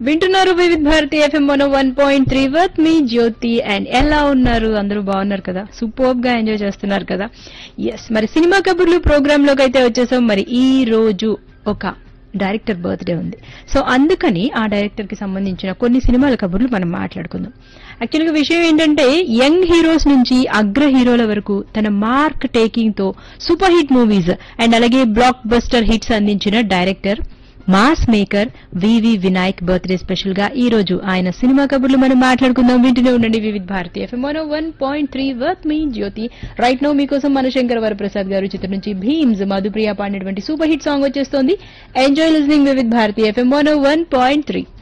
వింటున్నారు Vividh Bharati FM one one point three with me Jyothi and ఎలా ఉన్నారు అందరూ బాగున్నారు కదా సూపర్ గా ఎంజాయ్ చేస్తున్నారు కదా ఎస్ మరి సినిమా కబుర్లు ప్రోగ్రామ్ లోకి అయితే వచ్చేసాం మరి ఈ రోజు ఒక డైరెక్టర్ బర్త్డే ఉంది సో అందుకని ఆ డైరెక్టర్ కి సంబంధించిన కొన్ని సినిమాల కబుర్లు మనం మాట్లాడుకుందాం యాక్చువల్గా విషయం ఏంటంటే యంగ్ హీరోస్ నుంచి అగ్ర హీరోల వరకు తన మార్క్ టేకింగ్ తో సూపర్ హిట్ మూవీస్ అండ్ అలాగే బ్లాక్ బస్టర్ హిట్స్ అందించిన director mass maker VV Vinayak birthday special గా ఈ రోజు ఆయన సినిమా కబుర్లు మనం మాట్లాడుకుందాం వింటూనే ఉండండి Vividh Bharati FM one point three with me Jyothi right now మీకోసం మనశంకర్ వరప్రసాద్ గారు చిత్రం నుంచి భీమ్స్ మధుప్రియ పాడినటువంటి సూపర్ హిట్ సాంగ్ వచ్చేస్తోంది enjoy listening Vividh Bharati FM one point three